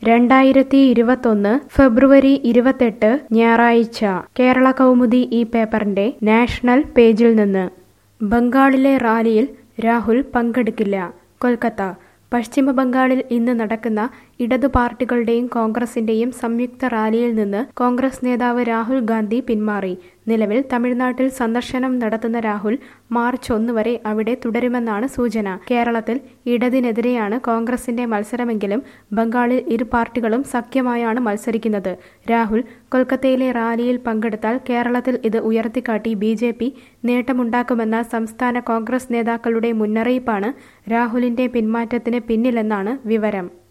രണ്ടായിരത്തി ഇരുപത്തൊന്ന് ഫെബ്രുവരി ഇരുപത്തെട്ട് ഞായറാഴ്ച കേരള കൗമുദി ഈ പേപ്പറിന്റെ നാഷണൽ പേജിൽ നിന്ന് ബംഗാളിലെ റാലിയിൽ രാഹുൽ പങ്കെടുക്കില്ല കൊൽക്കത്ത പശ്ചിമ ബംഗാളിൽ ഇന്ന് നടക്കുന്ന ഇടതു പാർട്ടികളുടെയും കോൺഗ്രസിന്റെയും സംയുക്ത റാലിയിൽ നിന്ന് കോൺഗ്രസ് നേതാവ് രാഹുൽ ഗാന്ധി പിന്മാറി നിലവിൽ തമിഴ്നാട്ടിൽ സന്ദർശനം നടത്തുന്ന രാഹുൽ മാർച്ച് ഒന്ന് വരെ അവിടെ തുടരുമെന്നാണ് സൂചന കേരളത്തിൽ ഇടതിനെതിരെയാണ് കോൺഗ്രസിന്റെ മത്സരമെങ്കിലും ബംഗാളിൽ ഇരു പാർട്ടികളും സഖ്യമായാണ് മത്സരിക്കുന്നത് രാഹുൽ കൊൽക്കത്തയിലെ റാലിയിൽ പങ്കെടുത്താൽ കേരളത്തിൽ ഇത് ഉയർത്തിക്കാട്ടി ബി ജെ പി നേട്ടമുണ്ടാക്കുമെന്ന സംസ്ഥാന കോൺഗ്രസ് നേതാക്കളുടെ മുന്നറിയിപ്പാണ് രാഹുലിന്റെ പിന്മാറ്റത്തിന് പിന്നിലെന്നാണ് വിവരം